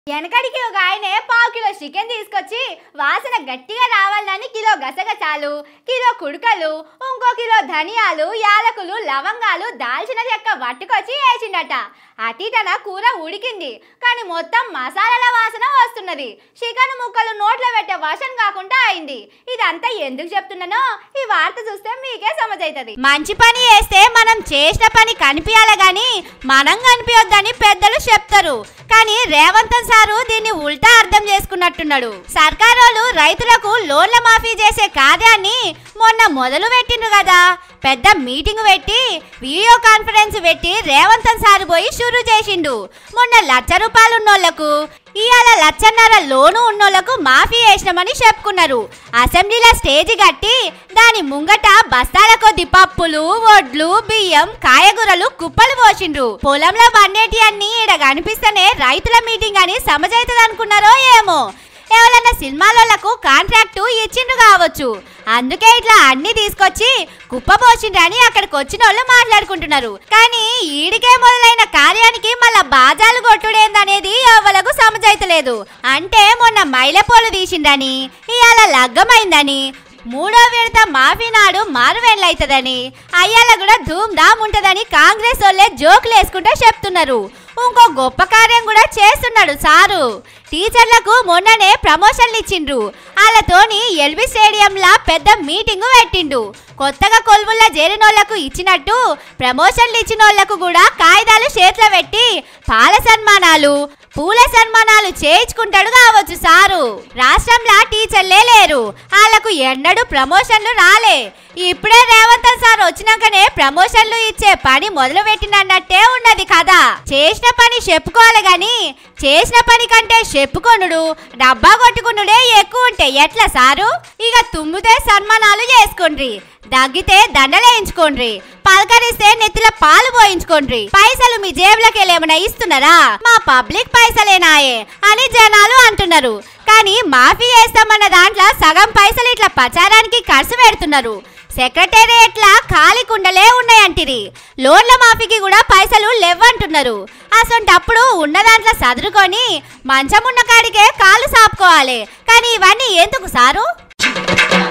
వెనకడికి ఒక ఆయనే పావు కిలో చికెన్ తీసుకొచ్చి వాసన గట్టిగా రావాలని కిలో గసగసాలు కిలో కుడుకలు ఇంకో కిలో ధనియాలు యాలకులు లవంగాలు దాల్చిన చెక్క పట్టుకొచ్చి వేసిండట అటీటన కూర ఉడికింది కానీ మొత్తం మసాలాల వాసన వస్తున్నది చికెన్ ముక్కలు నోట్లో పెట్టే వాసన కాకుండా అయింది ఇదంతా ఎందుకు చెప్తున్నానో ఈ వార్త చూస్తే మీకే సమజైతది మంచి పని చేస్తే మనం చేసిన పని కనిపించాలి గాని మనం కనిపించొద్దని పెద్దలు చెప్తారు కానీ రేవంత్ సారు దీన్ని ఉల్టా అర్థం చేసుకున్నట్టున్నాడు సర్కారోళ్ళు రైతులకు లోన్ల మాఫీ చేసే కార్యాన్ని మొన్న మొదలు పెట్టిండ్రు కదా పెద్ద మీటింగ్ పెట్టి వీడియో కాన్ఫరెన్స్ పెట్టి రేవంత్ సార్ పోయి షురు చేసిండు మొన్న లక్ష రూపాయలు ఉన్నోళ్లకు ఇవాళ లక్షన్నర లోను ఉన్నోళ్లకు మాఫీ చేసినామని చెప్పుకున్నారు అసెంబ్లీలో స్టేజ్ కట్టి దాని ముంగట బస్తాల కొద్ది పప్పులు వడ్లు బియ్యం కాయగూరలు కుప్పలు పోసిండ్రు పొలంలో పండేటి అన్ని ఈడ కనిపిస్తేనే రైతుల మీటింగ్ అని సమజైతది అనుకున్నారో ఏమో ఎవరన్నా సినిమాలకు కాంట్రాక్టు ఇచ్చిండ్రు కావచ్చు అందుకే ఇట్లా అన్ని తీసుకొచ్చి కుప్పపోసిండ్రని అక్కడికి వచ్చిన వాళ్ళు మాట్లాడుకుంటున్నారు కానీ ఈడికే మొదలైన కార్యానికి మళ్ళా బాజాలు కొట్టుడేందనేది ఎవలకు సమజైతలేదు అంటే మొన్న మైలపోలు తీసిండని ఇవాళ లగ్గమైందని మూడో విడత మాఫీ నాడు మారువేళ్ళైతదని అయ్యాల కూడా ధూమ్ ధామ్ ఉంటదని కాంగ్రెస్ వాళ్ళే జోకులు వేసుకుంటూ చెప్తున్నారు ఇంకో గొప్ప కార్యం కూడా చేస్తున్నాడు సారు టీచర్లకు మొన్ననే ప్రమోషన్లు ఇచ్చిండ్రు వాళ్ళతోని ఎల్బీ స్టేడియంలా పెద్ద మీటింగు పెట్టిండు కొత్తగా కొలువుల్లో చేరినోళ్లకు ఇచ్చినట్టు ప్రమోషన్లు ఇచ్చినోళ్లకు కూడా కాగితాలు చేతిలో పెట్టి పాల సన్మానాలు పూల సన్మానాలు చేయించుకుంటాడు కావచ్చు సారు రాష్ట్రంలో టీచర్లే లేరు వాళ్ళకు ఎన్నడూ ప్రమోషన్లు రాలే ఇప్పుడే రేవంత్ సార్ వచ్చినాకనే ప్రమోషన్లు ఇచ్చే పని మొదలు పెట్టినట్టే ఉన్నది కదా చేసిన పని చెప్పుకోవాలి గాని చేసిన పని కంటే చెప్పుకొనుడు డబ్బా కొట్టుకునుడే ఎక్కువ ఉంటాయి ఎట్లా సారు ఇక తుమ్మితే సన్మానాలు చేసుకోండ్రి దగ్గితే దండలేయించుకోండ్రి పలకరిస్తే నెత్తిల పాలు పోయించుకోండ్రి పైసలు మీ జేబులోకి ఏమైనా ఇస్తున్నారా మా పబ్లిక్ పైసలేనాయే అని జనాలు అంటున్నారు కానీ మాఫీ చేస్తామన్న దాంట్లో సగం పైసలు ఇట్లా ప్రచారానికి ఖర్చు పెడుతున్నారు సెక్రటేరియట్ల ఖాళీ కుండలే ఉన్నాయంటిరి లోన్ల మాఫీకి కూడా పైసలు లేవంటున్నారు అసొంటప్పుడు ఉన్న దాంట్లో సదురుకొని మంచమున్న కాడికే కాళ్ళు సాపుకోవాలి కానీ ఇవన్నీ ఎందుకు సారు